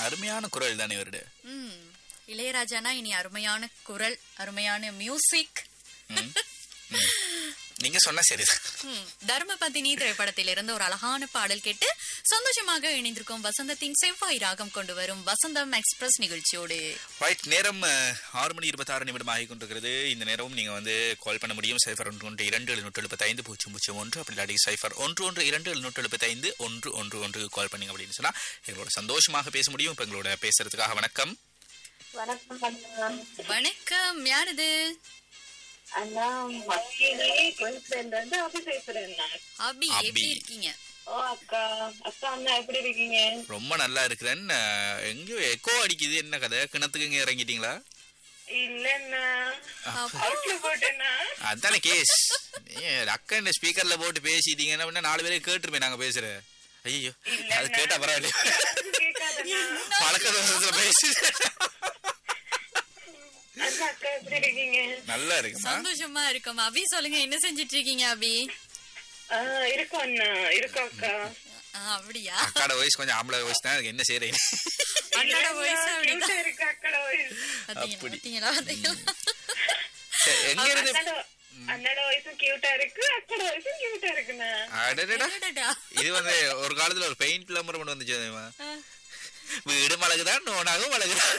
அருமையான குரல் தானே இவருடைய ம் இளையராஜானா இனி அருமையான குரல் அருமையான மியூசிக் ம். ம். நீங்க சொன்னா சரிதான் ம், தர்மபத்தினி திரைப்படத்திலிருந்து ஒரு அழகான பாடல் கேட்டு சந்தோஷமாக இணைந்திருக்கும் வசந்தத்தின் செவ்வாய் ராகம் கொண்டு வரும் வசந்தம் எக்ஸ்பிரஸ் நிகழ்ச்சியோடு ரைட் நேரம் அஹ், ஆறு மணி இருபத்தாறு நிமிடம் ஆகி கொண்டிருக்கிறது இந்த நேரமும் நீங்க வந்து கால் பண்ண முடியும் சைஃபர் ஒன்று ஒன்று இரண்டு எழுநூற்று எழுபத்தைந்து பூஜ்ஜியம் பூஜ்ஜியம் ஒன்று அப்படி இல்லாட்டி சைஃபர் ஒன்று ஒன்று இரண்டு எழுநூற்று எழுபத்தைந்து ஒன்று ஒன்று ஒன்று கால் பண்ணீங்க அப்படின்னு சொன்னா எங்களோட சந்தோஷமாக பேச முடியும் இப்ப எங்களோட பேசுறதுக்காக வணக்கம் வணக்கம் அண்ணா வணக்கம் யாரது அண்ணா மக்கியிலே குயின்ஸ்லேண்ட்ல இருந்து அபி பேசுறேன் அண்ணா அபி அபி. எப்படி இருக்கீங்க ஓ அக்கா அக்கா அண்ணா எப்படி இருக்கீங்க ரொம்ப நல்லா இருக்கிறேன் அஹ், எங்கேயோ எக்கோ அடிக்குது என்ன கதை கிணத்துக்கு இங்க இறங்கிட்டீங்களா இல்லண்ணா அவுட்ல போட்டேண்ணா அதானே கேஸ் அக்கா இந்த ஸ்பீக்கர்ல போட்டு பேசிட்டீங்கன்னா அப்படின்னா நாலு பேரே கேட்டுருமே நாங்க பேசுற ஐயோ அது கேட்டா பரவாயில்ல கேட்காதண்ணா பழக்க தோசத்துல பேசி அண்ணா அக்கா எப்படி இருக்கீங்க நல்லா இருக்குமா சந்தோஷமா இருக்கும் அபி சொல்லுங்க என்ன செஞ்சிட்டு இருக்கீங்க அபி ஆ இருக்கோம் அண்ணா இருக்கோம் அக்கா ஆ, அப்படியா அக்காட வயசு கொஞ்சம் ஆம்பளை வயசு தான் அதுக்கு என்ன செய்யறீங்க அண்ணோட voice அப்படிதான். cute ஆ இருக்கு அக்கட voice. பாத்தீங்களா, அப்படி. பாத்தீங்களா பாத்தீங்களா சரி, எங்க இருந்து அண்ணனோட அண்ணனோட வயசும் கியூட்டா இருக்கு அக்கட வயசும் கியூட்டா இருக்குண்ணா அடடடா. அடடடா. இது வந்து ஒரு காலத்துல ஒரு பெயிண்ட் விளம்பரம் கொண்டு வந்துச்சு தெரியுமா? வீடு மழகுதான் நோனாகும் மழகுதான்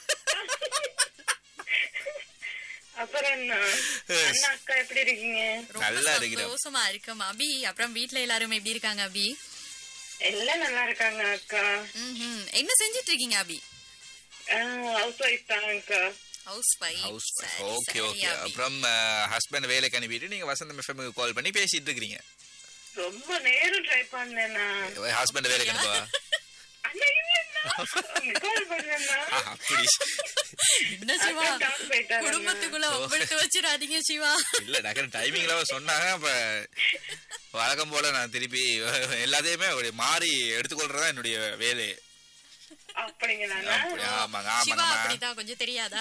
அப்புறம் அண்ணா அண்ணா அக்கா எப்படி இருக்கீங்க ரொம்ப நல்லா இருக்கிறோம். சந்தோஷமா இருக்கும் அபி அப்புறம் வீட்ல எல்லாரும் எப்படி இருக்காங்க அபி எல்லாம் நல்லா இருக்காங்க அக்கா ம்ஹும். என்ன செஞ்சிட்டு இருக்கீங்க அபி ஹவுஸ் ஒய்ஃப் தான் அக்கா house housewife okay okay அப்புறம் ஹஸ்பண்ட் வேலைக்கு அனுப்பிட்டு நீங்க வசந்தம் எஃப்எம்க்கு கால் பண்ணி பேசிட்டு இருக்கீங்க ரொம்ப நேரம் ட்ரை பண்ணேண்ணா ஹஸ்பண்ட் வேலைக்கு அனுப்பவா அண்ணா இல்லைண்ணா கால் பண்ணேண்ணா ஆ, அப்படி என்ன சிவா அக்கா டாப் போயிட்டாங்க குடும்பத்துக்குள்ள ஒப்பிட்டு வச்சிடாதீங்க சிவா இல்ல டக்குனு டைமிங்ல சொன்னாங்க அப்ப வழக்கம் போல நான் திருப்பி எல்லாத்தையுமே ஒரு மாறி எடுத்துக்கொள்றதா என்னுடைய வேலை அப்படிங்களா அப்படி ஆமாங்க சிவா ஆமாங்கம்மா அப்படிதான் கொஞ்சம் தெரியாதா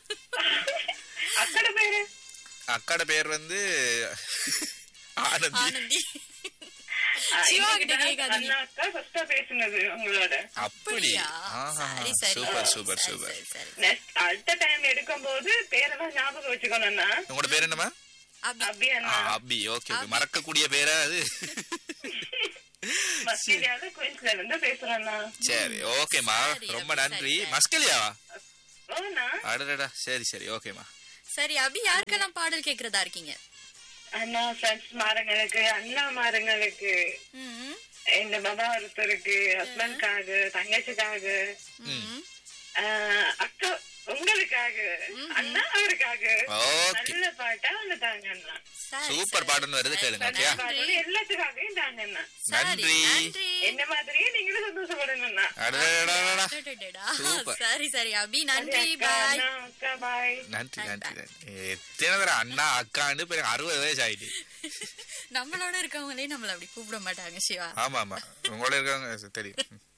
அக்கட பேரு அக்காட பேர் வந்து ஆனந்தி ஆனந்தி சிவா கிட்ட கேட்காதீங்க அண்ணா அக்கா ஃபர்ஸ்டா பேசுனது உங்களோட அப்படி அப்படியா ஆஹா, சரி சரி சூப்பர் சூப்பர் சரி, சூப்பர் சரி, சரி. நெக்ஸ்ட் அடுத்த டைம் எடுக்கும் போது பேரெல்லாம் ஞாபகம் வச்சுக்கோண்ணா உங்களோட பேர் என்னம்மா அபி அபி ஆ, அண்ணா அபி ஓகே ஓகே மறக்கக்கூடிய பேரா அது மஸ்கேலியாவது குயின்ஸ்ல இருந்து பேசுறேண்ணா சரி ஓகேம்மா சரி, ரொம்ப அபி, நன்றி சரி, சரி. மஸ்கலியாவா ஓண்ணா அடடடா சரி சரி ஓகேம்மா சரி அபி யாருக்கெல்லாம் பாடல் கேக்குறதா இருக்கீங்க அண்ணா ஃப்ரெண்ட்ஸ் மாருங்களுக்கு அண்ணா மாருங்களுக்கு ம், எங்க பாபா ஒருத்தருக்கு ஹஸ்பண்ட்காக தங்கச்சிக்காக ம். ஆஹ் அக்கா உங்களுக்காக அண்ணா அவருக்காக ஓகே நல்ல பாட்டா ஒண்ணு தாங்க அண்ணா சரி, சூப்பர் சரி. பாடல் வருது கேளுங்க ஓகேயா பாட்டு எல்லாத்துக்காகவும் தாங்க அண்ணா சரி, நன்றி. நன்றி என்ன மாதிரியே நீங்களும் சந்தோஷப்படணும் அண்ணா அடடடடடா. அடடடடா. சூப்பர். சரி சரி அபி நன்றி அக்கா, பாய் அண்ணா, அக்கா பாய் நன்றி நன்றி நன்றி எத்தனை தடவை அண்ணா அக்கான்னு பிறகு அறுபது வயசு ஆயிட்டு நம்மளோட இருக்கவங்களே நம்மள அப்படி கூப்பிட மாட்டாங்க சிவா ஆமா ஆமா உங்களோட இருக்கவங்க தெரியும்